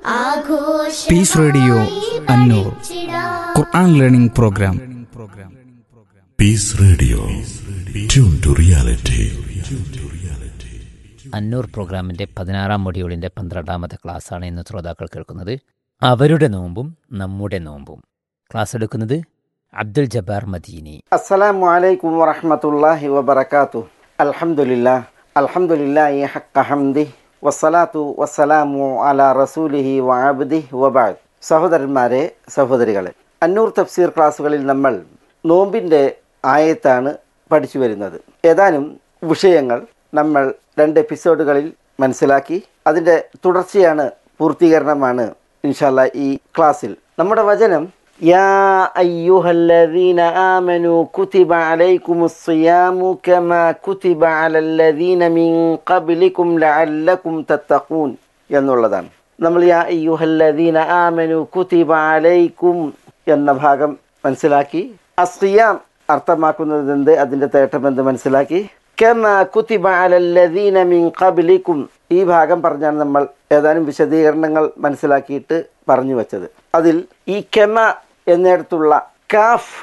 piece radio Annoor Quran learning programme peace radio tune to reality Annoor പ്രോഗ്രാമിൻ്റെ പതിനാറാം മൊഡ്യൂളിൻ്റെ പന്ത്രണ്ടാമത്തെ ക്ലാസ്സാണ് ഇന്ന് ശ്രോതാക്കൾ കേൾക്കുന്നത് അവരുടെ നോമ്പും നമ്മുടെ നോമ്പും ക്ലാസ് എടുക്കുന്നത് അബ്ദുൽ ജബ്ബാർ മദീനി السلام عليكم ورحمة الله وبركاته الحمد لله الحمد لله حق حمده والصلاة والسلام على റസൂലിഹി وعبده وبعد സഹോദരന്മാരെ സഹോദരികളെ അന്നൂർ തഫ്സീർ ക്ലാസ്സുകളിൽ നമ്മൾ നോമ്പിൻ്റെ ആയത്താണ് പഠിച്ചു വരുന്നത് ഏതാനും വിഷയങ്ങൾ നമ്മൾ രണ്ട് എപ്പിസോഡുകളിൽ മനസ്സിലാക്കി അതിൻ്റെ തുടർച്ചയാണ് പൂർത്തീകരണമാണ് ഇൻഷാല്ല ഈ ക്ലാസ്സിൽ നമ്മുടെ വചനം يا أيها الذين آمنوا كتب عليكم الصيام كما كتب على الذين من قبلكم لعلكم تتقون എന്നുള്ളതാണ് നമ്മൾ യാ അയ്യുഹല്ലദീന ആമനു കുതിബ അലൈക്കും എന്ന ഭാഗം മനസ്സിലാക്കി അസ്ഖിയാം അർത്ഥമാക്കുന്നത് എന്ത് അതിൻ്റെ തേട്ടം എന്ത് മനസ്സിലാക്കി കെമ കുതിബ അലല്ലദീന മിൻ ഖബ്ലിക്കും ഈ ഭാഗം പറഞ്ഞാണ് നമ്മൾ ഏതാനും വിശദീകരണങ്ങൾ മനസ്സിലാക്കിയിട്ട് പറഞ്ഞു വച്ചത് അതിൽ ഈ കെമ എന്നിടത്തുള്ള കാഫ്